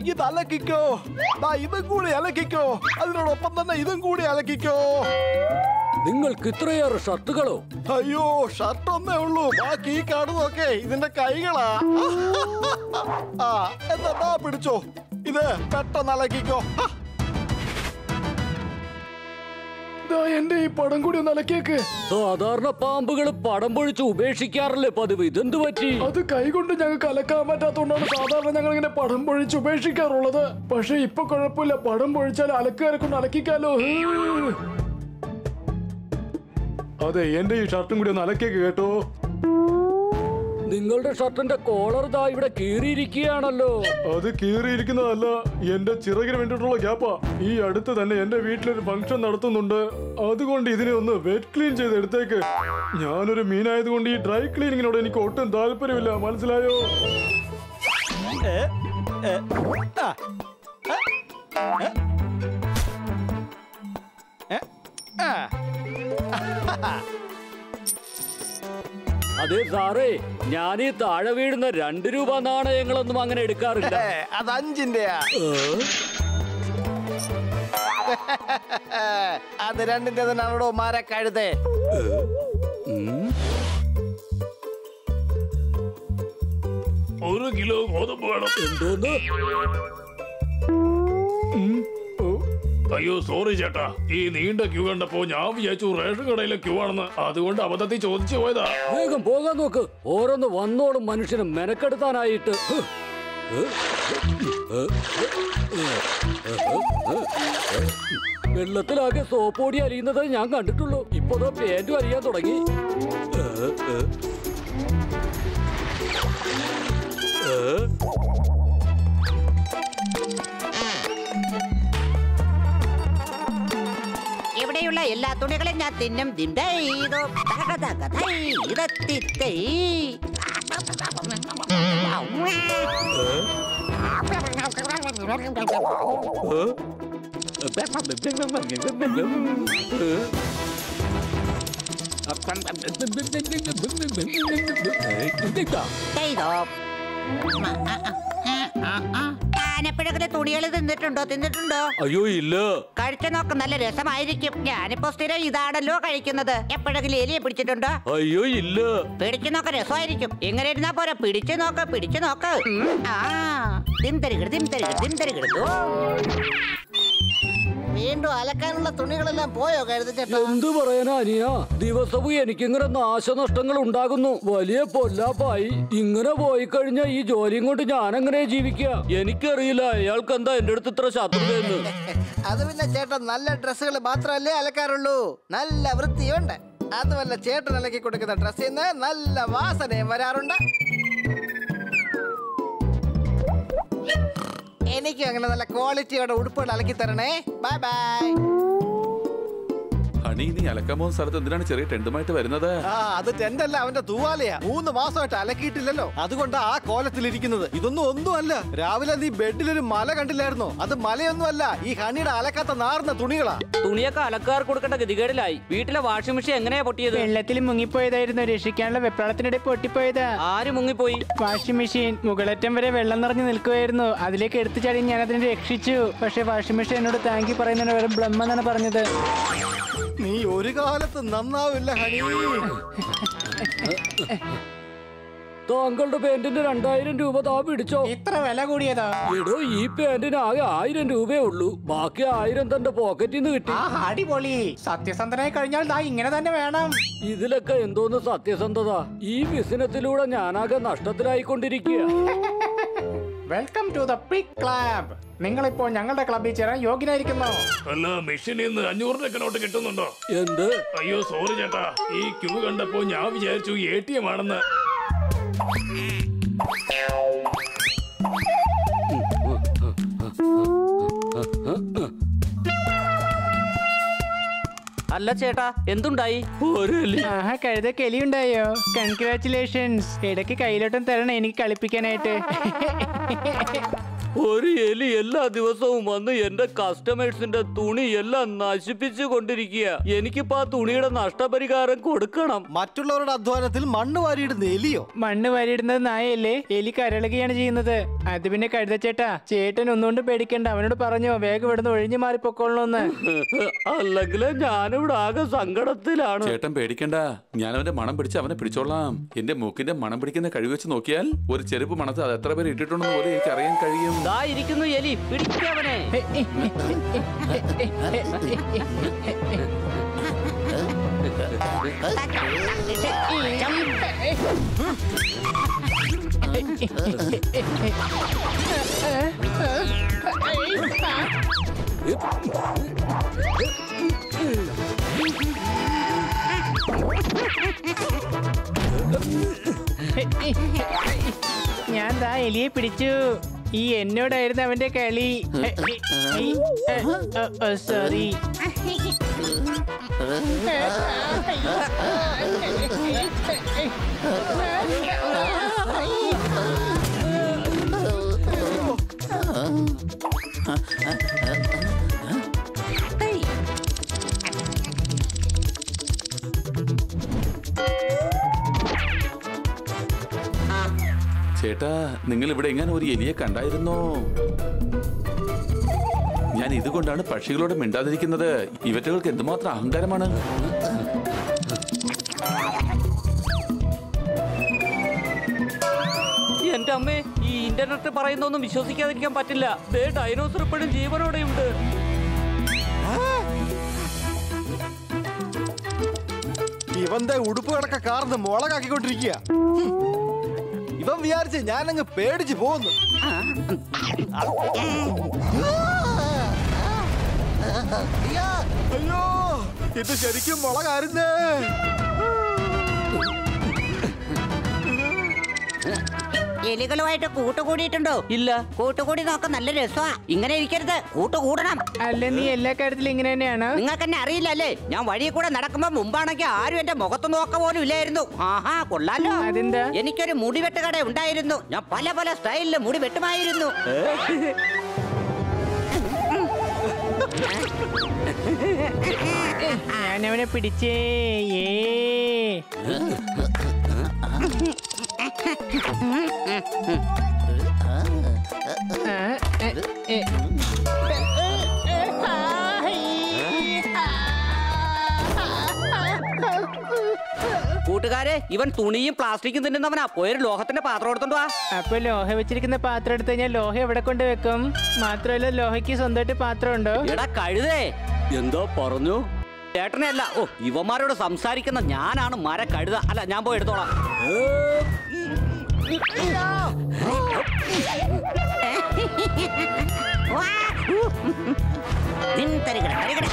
ഇത് അലക്കിക്കോ ദാ ഇതും കൂടി അലക്കിക്കോ അതിനോടൊപ്പം തന്നെ ഇതും കൂടി അലക്കിക്കോ നിങ്ങൾക്ക് ഇത്രയേറെ ഷർട്ടുകളോ അയ്യോ ഷർട്ട് ഒന്നേ ഉള്ളൂ ബാക്കി ഈ കാണുന്നതൊക്കെ ഇതിന്റെ കൈകളാ ആ എന്താ ദാ പിടിച്ചോ ഇത് പെട്ടെന്ന് അലക്കിക്കോ ആ, എന്റെ ഈ പടം കൂടി ഒന്ന് അലക്കിയേക്ക് സാധാരണ പാമ്പുകൾ പടം പൊഴിച്ച് ഉപേക്ഷിക്കാറില്ലേ പതിവ് ഇതെന്ത് പറ്റി അത് കൈകൊണ്ട് ഞങ്ങൾക്ക് അലക്കാൻ പറ്റാത്തതുകൊണ്ടാണ് സാധാരണ ഞങ്ങൾ ഇങ്ങനെ പടം പൊഴിച്ച് ഉപേക്ഷിക്കാറുള്ളത് പക്ഷെ ഇപ്പൊ കുഴപ്പമില്ല പടം പൊഴിച്ചാൽ അലക്കുകാരെ കൊണ്ട് അലക്കിക്കാലോ ഹ്. അതെ എന്റെ ഈ ഷർട്ടും കൂടി ഒന്ന് അലക്കിയേക്ക് കേട്ടോ നിങ്ങളുടെ ഷർട്ടിന്റെ കോളർ ദാ ഇവിടെ കീറിയിരിക്കുകയാണല്ലോ അത് കീറിയിരിക്കുന്നതല്ല എന്റെ ചിറകിന് വേണ്ടിയിട്ടുള്ള ഗ്യാപ്പാ ഈ അടുത്ത് തന്നെ എന്റെ വീട്ടിലൊരു ഫംഗ്ഷൻ നടത്തുന്നുണ്ട് അതുകൊണ്ട് ഇതിനെ ഒന്ന് വെറ്റ് ക്ലീൻ ചെയ്ത് എടുത്തേക്ക് ഞാനൊരു മീനായതുകൊണ്ട് ഈ ഡ്രൈ ക്ലീനിങ്ങിനോട് എനിക്ക് ഒട്ടും താല്പര്യമില്ല മനസ്സിലായോ ഏ, ഏ, ആ, ഏ, ഏ, ആ. അതെ സാറേ ഞാൻ ഈ താഴെ വീഴുന്ന രണ്ട് രൂപ നാണയങ്ങളൊന്നും അങ്ങനെ എടുക്കാറില്ല ഏ, അത് അഞ്ചിന്റെയാ അത് രണ്ടിന്റെ തന്നെയാണോ മാര കഴുതേ ഒരു കിലോ ഗോതമ്പ് വേണം എന്തോന്ന് അയ്യോ സോറി ചേട്ടാ ഈ നീണ്ട ക്യൂ കണ്ടപ്പോ ഞാൻ വിചാരിച്ചു റേഷൻ കടയിലെ ക്യൂ ആണെന്ന് അതുകൊണ്ട് അബദ്ധത്തിൽ ചോദിച്ചു പോയതാ വേഗം പോകാൻ നോക്ക് ഓരോന്ന് വന്നോളും മനുഷ്യന് മെനക്കെടുത്താനായിട്ട് ഹ്. ഹ്. ഹ്. വെള്ളത്തിലാകെ സോപ്പൊടി അലിയുന്നത് ഞാൻ കണ്ടിട്ടുള്ളൂ ഇപ്പൊ ദാ പാന്റും അലിയാൻ തുടങ്ങി ഹ്. ഹ്. ഹ്. ഇവിടെയുള്ള എല്ലാ തുണികളും ഞാൻ തിന്നും ദിന്തൈതോ തകതകതൈ ഇതത്തിത്തൈ. ചെയ്തോ ആനപ്പഴകിലെ തുണികൾ തിന്നിട്ടുണ്ടോ തിന്നിട്ടുണ്ടോ അയ്യോ ഇല്ല കഴിച്ചു നോക്ക് നല്ല രസമായിരിക്കും ഞാനിപ്പോ സ്ഥിരം ഇതാണല്ലോ കഴിക്കുന്നത് എപ്പോഴെങ്കിലും എലിയെ പിടിച്ചിട്ടുണ്ടോ അയ്യോ ഇല്ല പിടിച്ചു നോക്ക രസമായിരിക്കും എങ്ങനെ ഇരുന്നാ പോരാ പിടിച്ചു നോക്ക് പിടിച്ചു നോക്ക് ഉം, ആ തിന്തരികിട് തിന്തരികിട് തിന്തരികിടു വീണ്ടും അലക്കാനുള്ള തുണികളെല്ലാം പോയോ കഴുത ചേട്ടാ എന്തു പറയാനാ അനിയ ദിവസവും എനിക്കിങ്ങനെ നാശനഷ്ടങ്ങൾ ഉണ്ടാകുന്നു വലിയ പൊല്ലാപ്പായി ഇങ്ങനെ പോയി കഴിഞ്ഞാൽ ഈ ജോലിയും കൊണ്ട് ഞാൻ എങ്ങനെ ജീവിക്കുക എനിക്കറിയില്ല അയാൾക്ക് എന്താ എന്റെ അടുത്ത് ഇത്ര ശത്രുതയെന്ന് അത് പിന്നെ ചേട്ടൻ നല്ല ഡ്രസ്സുകൾ മാത്രമല്ലേ അലക്കാറുള്ളൂ നല്ല വൃത്തിയുണ്ട് അതുമല്ല ചേട്ടൻ അലക്കി കൊടുക്കുന്ന ഡ്രസ്സിൽ നിന്ന് നല്ല വാസനയും വരാറുണ്ട് എനിക്കും അങ്ങനെ നല്ല ക്വാളിറ്റിയോടെ ഉടുപ്പുകൾ അലക്കി തരണേ ബൈ ബൈ ഹണി നീ അലക്കാൻ പോകുന്ന സ്ഥലത്ത് എന്തിനാണ് ചെറിയ ടെണ്ടുമായിട്ട് വരുന്നത് ആ അത് ടെന്റ് അല്ല അവന്റെ തൂവാലയാ മൂന്ന് മാസമായിട്ട് അലക്കിയിട്ടില്ലല്ലോ അതുകൊണ്ടാ ആ കോലത്തിലിരിക്കുന്നത് ഇതൊന്നും ഒന്നുമല്ല രാവിലെ നീ ബെഡിലൊരു മല കണ്ടില്ലായിരുന്നോ അത് മലയൊന്നും അല്ല ഈ ഹണിയുടെ അലക്കാത്ത നാർന്ന തുണികളാ തുണിയൊക്കെ അലക്കാർ കൊടുക്കേണ്ട ഗതികേടിലായി വീട്ടിലെ വാഷിംഗ് മെഷീൻ എങ്ങനെയാ പൊട്ടിയത് വെള്ളത്തിൽ മുങ്ങിപ്പോയതായിരുന്നു രക്ഷിക്കാനുള്ള വെപ്രാളത്തിനിടെ പൊട്ടിപ്പോയതാ ആര് മുങ്ങിപ്പോയി വാഷിംഗ് മെഷീൻ മുകളറ്റം വരെ വെള്ളം നിറഞ്ഞു നിൽക്കുമായിരുന്നു അതിലേക്ക് എടുത്തു ചാടി ഞാൻ അതിനെ രക്ഷിച്ചു പക്ഷെ വാഷിംഗ് മെഷീൻ എന്നോട് താങ്കി പറയുന്നതിന് വെറും ബ്ലം എന്നാണ് പറഞ്ഞത് നീ ഒരു കാലത്ത് നന്നാവില്ല ഹണി താങ്കളുടെ പാന്റിന് രണ്ടായിരം രൂപ താ പിടിച്ചോ ഇത്ര വില കൂടിയതാ എടോ ഈ പാന്റിന് ആകെ ആയിരം രൂപയേ ഉള്ളൂ ബാക്കി ആയിരം തന്റെ പോക്കറ്റിൽ നിന്ന് കിട്ടി ആ അടിപൊളി സത്യസന്ധനായി കഴിഞ്ഞാൽ ദാ ഇങ്ങനെ തന്നെ വേണം ഇതിലൊക്കെ എന്തോന്ന് സത്യസന്ധത ഈ ബിസിനസ്സിലൂടെ ഞാനാകെ നഷ്ടത്തിലായിക്കൊണ്ടിരിക്കുക welcome to the pick club നിങ്ങളിപ്പോൾ ഞങ്ങളുടെ ക്ലബിൽ ചേരാൻ യോഗ്യനായിരിക്കുന്നു അല്ല മെഷീനിൽ നിന്ന് അഞ്ഞൂറിനൊക്കെ നോട്ട് കിട്ടുന്നുണ്ടോ എന്ത് അയ്യോ സോറി ചേട്ടാ ഈ ക്യൂ കണ്ടപ്പോ ഞാൻ വിചാരിച്ചു എ ടി എം ആണെന്ന് അല്ല ചേട്ടാ എന്തുണ്ടായി ആഹാ കഴുത കെലിയുണ്ടായോ കൺഗ്രാറ്റുലേഷൻസ് ഇടയ്ക്ക് കയ്യിലോട്ടും തരണം എനിക്ക് കളിപ്പിക്കാനായിട്ട് ഒരു എലി എല്ലാ ദിവസവും വന്ന് എന്റെ കസ്റ്റമേഴ്സിന്റെ തുണി എല്ലാം നശിപ്പിച്ചു കൊണ്ടിരിക്കുക എനിക്കിപ്പോ ആ തുണിയുടെ നഷ്ടപരിഹാരം കൊടുക്കണം മറ്റുള്ളവരുടെ അധ്വാനത്തിൽ മണ്ണ് വാരിയിടുന്ന എലിയോ മണ്ണ് വാരിയിടുന്നത് നായയല്ലേ എലി കരളുകയാണ് ചെയ്യുന്നത് അത് പിന്നെ കഴുതച്ചേട്ടാ ചേട്ടൻ ഒന്നുകൊണ്ട് പേടിക്കണ്ട അവനോട് പറഞ്ഞോ വേഗം ഇവിടുന്ന് ഒഴിഞ്ഞു മാറി പൊക്കോളണമെന്ന് അല്ലെങ്കിൽ ഞാനിവിടെ ആകെ സങ്കടത്തിലാണ് ചേട്ടൻ പേടിക്കണ്ട ഞാൻ അവന്റെ മണം പിടിച്ച് അവനെ പിടിച്ചോളാം എന്റെ മൂക്കിന്റെ മണം പിടിക്കുന്ന കഴിവ് വെച്ച് നോക്കിയാൽ ഒരു ചെരുപ്പ് മണത്ത് അത് എത്ര പേര് ഇട്ടിട്ടുണ്ടെന്ന് പോലും എനിക്ക് അറിയാൻ കഴിയും ദാ ഇരിക്കുന്നു എലി പിടിക്കവനെ ഞാൻ ദാ എലിയെ പിടിച്ചു ഈ എന്നോടായിരുന്നു അവന്റെ കളി സോറി ചേട്ടാ നിങ്ങൾ ഇവിടെ എങ്ങനെ ഒരു എലിയെ കണ്ടായിരുന്നോ ഞാൻ ഇതുകൊണ്ടാണ് പക്ഷികളോട് മിണ്ടാതിരിക്കുന്നത് ഇവറ്റകൾക്ക് എന്തുമാത്രം അഹങ്കാരമാണ് എന്റെ അമ്മേ ഈ ഇന്റർനെറ്റ് പറയുന്നൊന്നും വിശ്വസിക്കാതിരിക്കാൻ പറ്റില്ല ദേ ഡൈനോസർ ഇപ്പോഴും ജീവനോടെയുണ്ട് ഇവന്റെ ഉടുപ്പ് കിടക്ക കാർന്ന് മുളകാക്കിക്കൊണ്ടിരിക്കുക ഇവൻ വിചാരിച്ച് ഞാനങ്ങ് പേടിച്ച് പോകുന്നു അയ്യോ ഇത് ശരിക്കും മുളകായിരുന്നേ എലികളുമായിട്ട് കൂട്ടുകൂടിയിട്ടുണ്ടോ ഇല്ല കൂട്ടുകൂടി നോക്കാൻ നല്ല രസമാ ഇങ്ങനെ ഇരിക്കരുത് കൂട്ടുകൂടണം അല്ല നീ എല്ലാ കാര്യത്തിലും ഇങ്ങനെ തന്നെയാണ് നിങ്ങൾക്ക് എന്നെ അറിയില്ലല്ലേ ഞാൻ വഴിയിൽ കൂടെ നടക്കുമ്പോ മുമ്പാണെങ്കിൽ ആരും എന്റെ മുഖത്ത് നോക്ക പോലും ഇല്ലായിരുന്നു ആഹാ കൊള്ളാലോ അതെന്താ എനിക്കൊരു മുടിവെട്ട് കട ഉണ്ടായിരുന്നു ഞാൻ പല പല സ്റ്റൈലില് മുടി വെട്ടുമായിരുന്നു ഞാൻ അവനെ പിടിച്ചേ ഏ ആ, എ, എ. കൂട്ടുകാരെ ഇവൻ തുണിയും പ്ലാസ്റ്റിക്കും തിന്നുന്നവനാ പോയൊരു ലോഹത്തിന്റെ പാത്രം എടുത്തോണ്ട് വാ അപ്പൊ ലോഹ വെച്ചിരിക്കുന്ന പാത്രം എടുത്തു കഴിഞ്ഞാൽ ലോഹ എവിടെ കൊണ്ട് വെക്കും മാത്രമല്ല ലോഹയ്ക്ക് സ്വന്തമായിട്ട് പാത്രം ഉണ്ടോ എടാ കഴുതേ എന്താ പറഞ്ഞു ചേട്ടനെ അല്ല ഓ ഇവന്മാരോട് സംസാരിക്കുന്ന ഞാനാണ് മര കഴുത അല്ല ഞാൻ പോയി എടുത്തോളാം വാ. ദിൻ തരികിട, തരികിട.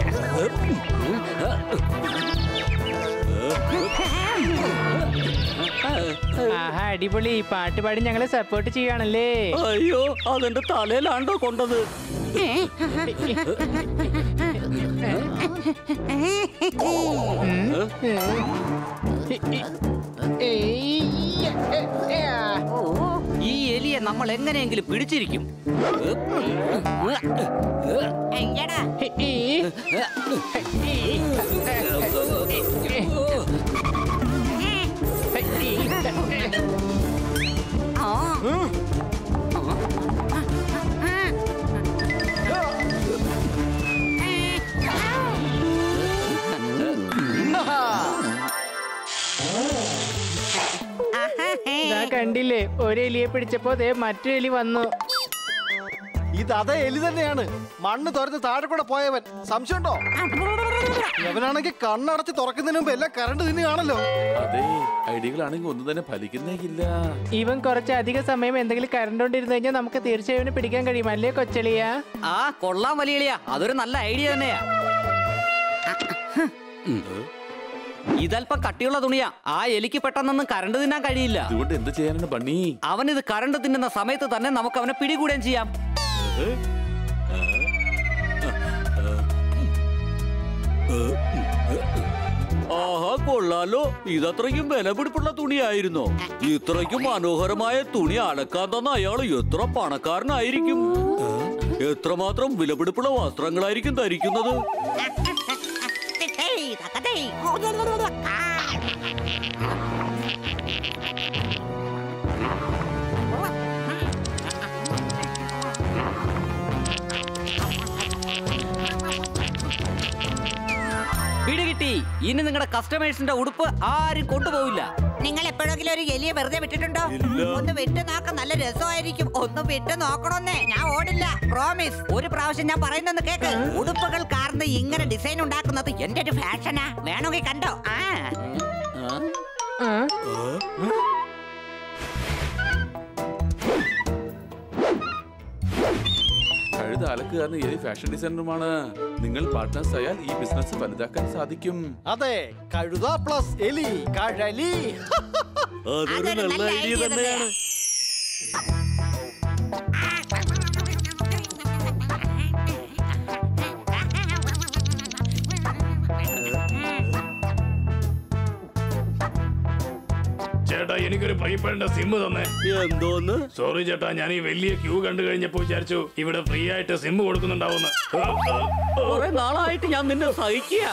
ആഹാ അടിപൊളി പാട്ട് പാടി ഞങ്ങളെ സപ്പോർട്ട് ചെയ്യുകയാണല്ലേ അയ്യോ അതെന്റെ തലയിലാണ്ടോ കൊണ്ടത് ഈ എലിയെ നമ്മൾ എങ്ങനെയെങ്കിലും പിടിച്ചിരിക്കും അയ്യടാ. ആ. ഇതാ കണ്ടില്ലേ ഒരു എലിയെ പിടിച്ചപ്പോ ദേ മറ്റൊരു എലി വന്നു ഇത് അതേ എലി തന്നെയാണ് മണ്ണ് തുറന്ന് താഴെ കൂടെ പോയവൻ സംശയമുണ്ടോ അവനാണെങ്കിൽ കണ്ണടച്ച് തുറക്കുന്നതിന് മുമ്പ് എല്ലാം കറണ്ട് തിന്നുകയാണല്ലോ അതെ ഐഡിയകളാണെങ്കിൽ ഒന്നും തന്നെ ഫലിക്കുന്നേ ഇല്ല ഇവൻ കുറച്ച് അധിക സമയം എന്തെങ്കിലും കറണ്ട് കൊണ്ടിരുന്നു കഴിഞ്ഞാൽ നമുക്ക് തീർച്ചയായും ഇവനെ പിടിക്കാൻ കഴിയും അല്ലേ കൊച്ചളിയാ ആ കൊള്ളാം വലിയ എലിയാ അതൊരു നല്ല ഐഡിയ തന്നെയാ ഇതല്പം കട്ടിയുള്ള തുണിയാ ആ എലിക്ക് പെട്ടെന്നൊന്നും കരണ്ട് തിന്നാൻ കഴിയില്ല അതുകൊണ്ട് എന്ത് ചെയ്യാനാണ് ബണ്ണി അവൻ ഇത് കരണ്ട് തിന്നുന്ന സമയത്ത് തന്നെ നമുക്ക് അവനെ പിടികൂടുകയും ചെയ്യാം ആഹാ കൊള്ളാലോ ഇതത്രയ്ക്കും വിലപിടിപ്പുള്ള തുണിയായിരുന്നോ ഇത്രയ്ക്കും മനോഹരമായ തുണി അലക്കാൻ തന്ന അയാൾ എത്ര പണക്കാരനായിരിക്കും ഏ? എത്രമാത്രം വിലപിടിപ്പുള്ള വസ്ത്രങ്ങളായിരിക്കും ധരിക്കുന്നത് ഹേയ്, തക്കതേ. ആ. പിടികിട്ടി ഇനി നിങ്ങളുടെ കസ്റ്റമേഴ്സിന്റെ ഉടുപ്പ് ആരും കൊണ്ടുപോവില്ല നിങ്ങൾ എപ്പോഴെങ്കിലും ഒരു എലിയെ വെറുതെ വിട്ടിട്ടുണ്ടോ ഒന്ന് വിട്ട് നോക്ക നല്ല രസമായിരിക്കും ഒന്ന് വിട്ട് നോക്കണമെന്നേ ഞാൻ ഓടില്ല പ്രോമിസ് ഒരു പ്രാവശ്യം ഞാൻ പറയുന്നെന്ന് കേക്ക് ഉടുപ്പുകൾ കാർന്ന് ഇങ്ങനെ ഡിസൈൻ ഉണ്ടാക്കുന്നത് എന്റെ ഒരു ഫാഷനാ വേണമെങ്കിൽ കണ്ടോ ആ കഴുത അലക്കുകാരന് ഏത് ഫാഷൻ ഡിസൈനറുമാണ് നിങ്ങൾ പാർട്ട്നേഴ്സ് ആയാൽ ഈ ബിസിനസ് വലുതാക്കാൻ സാധിക്കും അതെ കഴുത പ്ലസ് എലി കഴലി അതൊരു അതൊരു നല്ല നല്ല ഐഡിയ idea തന്നെയാണ് ചേട്ടാ എനിക്കൊരു പ്രീപെയ്ഡ് സിം തന്നെ എന്തോന്ന് സോറി ചേട്ടാ ഞാൻ ഈ വലിയ ക്യൂ കണ്ടു കഴിഞ്ഞപ്പോ വിചാരിച്ചു ഇവിടെ ഫ്രീ ആയിട്ട് സിം കൊടുക്കുന്നുണ്ടാവുന്ന കുറെ നാളായിട്ട് ഞാൻ നിന്നെ സഹിക്കുക